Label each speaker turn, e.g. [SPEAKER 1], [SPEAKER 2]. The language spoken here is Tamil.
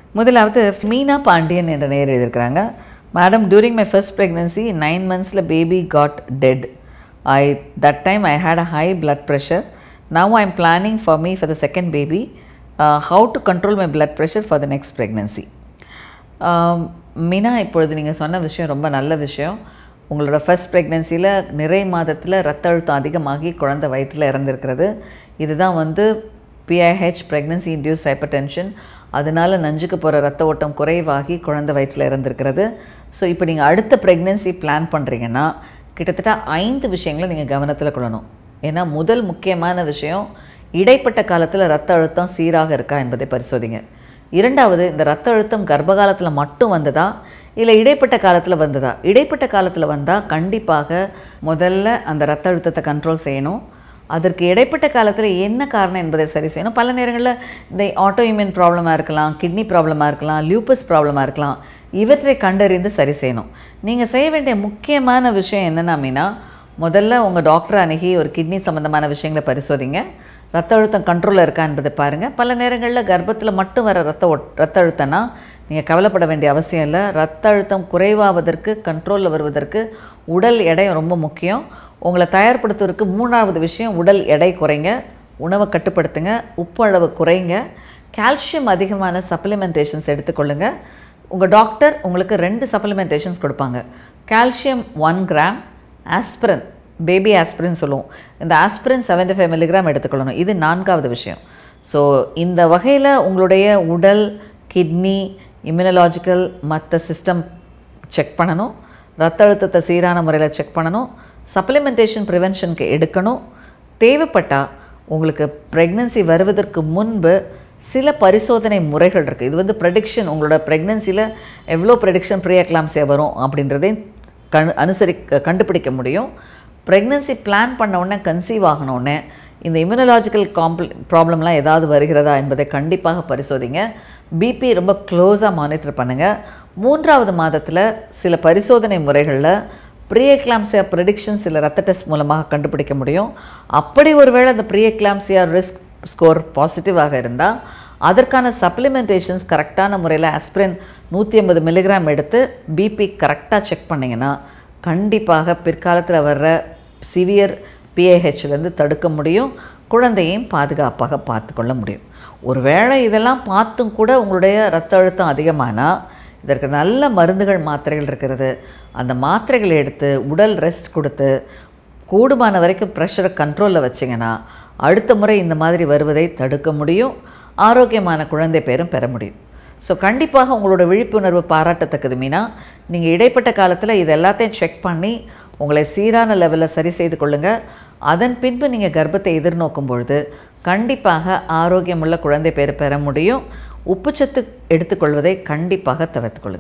[SPEAKER 1] முதலாவது மீனா பாண்டியன் என்ற நேர் எழுதியிருக்கிறாங்க madam during my first pregnancy nine மந்த்ஸில் baby got dead I that time I had a high blood pressure now I am planning for me for the second baby how to control my blood pressure for the next pregnancy Meena இப்பொழுது நீங்கள் சொன்ன விஷயம் ரொம்ப நல்ல விஷயம் உங்களோட ஃபர்ஸ்ட் ப்ரெக்னென்சியில் நிறை மாதத்தில் ரத்த அழுத்தம் அதிகமாகி குழந்தை வயிற்றில் இறந்துருக்கிறது இதுதான் வந்து PIH pregnancy induced hypertension அதனால் நஞ்சுக்கு போகிற ரத்த ஓட்டம் குறைவாகி குழந்தை வயிற்றில் இறந்துருக்கிறது ஸோ இப்போ நீங்கள் அடுத்த ப்ரெக்னென்சி பிளான் பண்ணுறீங்கன்னா கிட்டத்தட்ட ஐந்து விஷயங்களை நீங்கள் கவனத்தில் கொள்ளணும் ஏன்னா முதல் முக்கியமான விஷயம் இடைப்பட்ட காலத்தில் ரத்த அழுத்தம் சீராக இருக்கா என்பதை பரிசோதிங்க இரண்டாவது இந்த ரத்த அழுத்தம் கர்ப்ப காலத்தில் மட்டும் வந்ததா இல்லை இடைப்பட்ட காலத்தில் வந்ததா இடைப்பட்ட காலத்தில் வந்தால் கண்டிப்பாக முதல்ல அந்த ரத்த அழுத்தத்தை கண்ட்ரோல் செய்யணும் அதற்கு இடைப்பட்ட காலத்தில் என்ன காரணம் என்பதை சரி செய்யணும் பல நேரங்களில் இந்த ஆட்டோ இம்யூன் ப்ராப்ளமாக இருக்கலாம் கிட்னி ப்ராப்ளமாக இருக்கலாம் லியூப்பஸ் ப்ராப்ளமாக இருக்கலாம் இவற்றை கண்டறிந்து சரி செய்யணும் நீங்கள் செய்ய வேண்டிய முக்கியமான விஷயம் என்னென்னா மீனா முதல்ல உங்கள் டாக்டரை அணுகி ஒரு கிட்னி சம்மந்தமான விஷயங்களை பரிசோதிங்க ரத்த அழுத்தம் கண்ட்ரோலில் இருக்கா என்பதை பாருங்கள் பல நேரங்களில் கர்ப்பத்தில் மட்டும் வர ரத்த ஒட் ரத்த அழுத்தம்னா நீங்கள் கவலைப்பட வேண்டிய அவசியம் இல்லை ரத்த அழுத்தம் குறைவாவதற்கு கண்ட்ரோலில் வருவதற்கு உடல் எடை ரொம்ப முக்கியம் உங்களை தயார்படுத்துவதற்கு மூணாவது விஷயம் உடல் எடை குறைங்க உணவை கட்டுப்படுத்துங்க உப்பு அளவு குறைங்க கால்சியம் அதிகமான சப்ளிமெண்டேஷன்ஸ் எடுத்துக்கொள்ளுங்க உங்கள் டாக்டர் உங்களுக்கு ரெண்டு சப்ளிமெண்டேஷன்ஸ் கொடுப்பாங்க calcium one gram aspirin baby aspirin சொல்லுவோம் இந்த ஆஸ்பிரின் 75 ஃபைவ் மில்லிகிராம் எடுத்துக்கொள்ளணும் இது நான்காவது விஷயம் ஸோ இந்த வகையில் உங்களுடைய உடல் கிட்னி இம்யூனலாஜிக்கல் மற்ற சிஸ்டம் செக் பண்ணணும் ரத்த அழுத்தத்தை சீரான முறையில் செக் பண்ணணும் சப்ளிமெண்டேஷன் ப்ரிவென்ஷனுக்கு எடுக்கணும் தேவைப்பட்டால் உங்களுக்கு ப்ரெக்னன்சி வருவதற்கு முன்பு சில பரிசோதனை முறைகள் இருக்குது இது வந்து ப்ரெடிக்ஷன் உங்களோட ப்ரெக்னன்சியில் எவ்வளோ ப்ரெடிக்ஷன் ப்ரீ எக்லாம்சியா வரும் அப்படின்றதையும் கண் அனுசரி கண்டுபிடிக்க முடியும் ப்ரெக்னன்சி பிளான் பண்ண உடனே கன்சீவ் ஆகின உடனே இந்த இம்யூனலாஜிக்கல் காம்ப்ள ப்ராப்ளம்லாம் ஏதாவது வருகிறதா என்பதை கண்டிப்பாக பரிசோதிங்க பிபி ரொம்ப க்ளோஸாக மானிட்டர் பண்ணுங்கள் மூன்றாவது மாதத்தில் சில பரிசோதனை முறைகளில் ப்ரீ எக்லாம்சியா ப்ரெடிக்ஷன் சில ரத்த டெஸ்ட் மூலமாக கண்டுபிடிக்க முடியும் அப்படி ஒருவேளை அந்த ப்ரீ எக்லாம்சியா ரிஸ்க் ஸ்கோர் பாசிட்டிவாக இருந்தால் அதற்கான சப்ளிமெண்டேஷன்ஸ் கரெக்டான முறையில் ஆஸ்பிரின் நூற்றி ஐம்பது மில்லிகிராம் எடுத்து பிபி கரெக்டாக செக் பண்ணிங்கன்னா கண்டிப்பாக பிற்காலத்தில் வர்ற சிவியர் பிஏஹெச்லேருந்து தடுக்க முடியும் குழந்தையையும் பாதுகாப்பாக பார்த்துக்கொள்ள முடியும் ஒருவேளை இதெல்லாம் பார்த்தும் கூட உங்களுடைய ரத்த அழுத்தம் அதிகமானால் இதற்கு நல்ல மருந்துகள் மாத்திரைகள் இருக்கிறது அந்த மாத்திரைகளை எடுத்து உடல் ரெஸ்ட் கொடுத்து கூடுமான வரைக்கும் ப்ரெஷரை கண்ட்ரோலில் வச்சிங்கன்னா அடுத்த முறை இந்த மாதிரி வருவதை தடுக்க முடியும் ஆரோக்கியமான குழந்தை பேரும் பெற முடியும் ஸோ கண்டிப்பாக உங்களோட விழிப்புணர்வு பாராட்டத்தக்கது மீனா நீங்கள் இடைப்பட்ட காலத்தில் இது எல்லாத்தையும் செக் பண்ணி உங்களை சீரான லெவலில் சரி செய்து கொள்ளுங்கள் அதன் பின்பு நீங்கள் கர்ப்பத்தை எதிர்நோக்கும் பொழுது கண்டிப்பாக ஆரோக்கியமுள்ள குழந்தை பேர் பெற முடியும் உப்புச்சத்து எடுத்துக்கொள்வதை கண்டிப்பாக தவிர்த்துக்கொள்ளுங்கள்